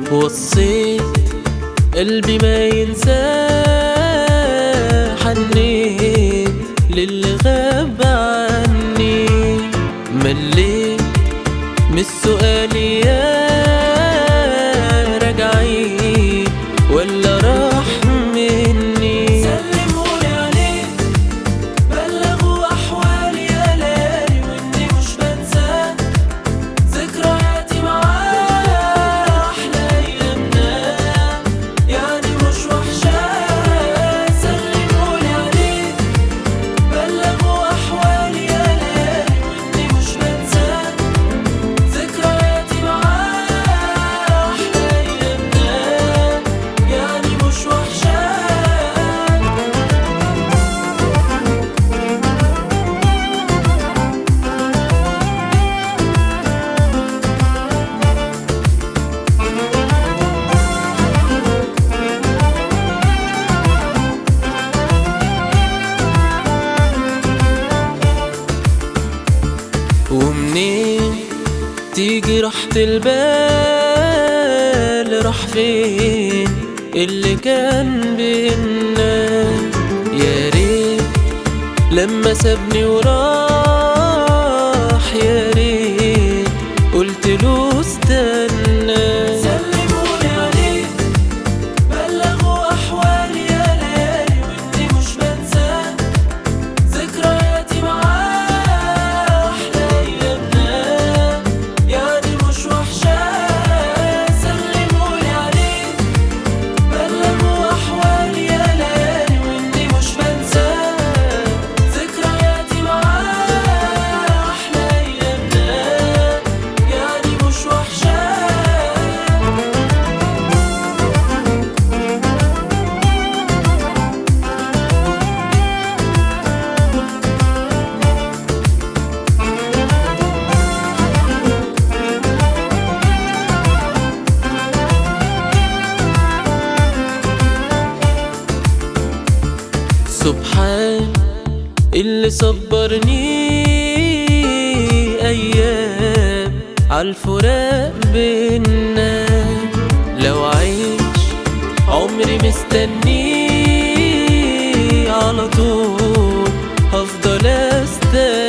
وصيت قلبي ما ينساه حنيت للي غاب عني مليت من السؤال يا راجعين ولا راح مني سلمولي عليه بلغوا احوالي يا ليالي واني مش بنساه ذكرياتي معاه احلى ايامنا يعني مش وحشاه سلمولي عليه بلغوا احوالي يا ليالي واني مش بنساه ذكرياتي معاه احلى ايامنا يعني مش وحشاه ومنين تيجي راحة البال راح فين اللي كان بينا يا ريت لما سابني وراح يا ريت قلت له استنى سلموني عليه بلغوا احوالي يا ليالي واني مش بنساه ذكرياتي معاه احلى ايامنا يعني مش وحشاه سلمولي عليه بلغوا احوالي يا ليالي واني مش بنساه ذكرياتي معاه احلى ايامنا يعني مش وحشاه سبحان اللي صبرني ايام عالفراق بينا لو عيش عمري مستني على طول هفضل استنى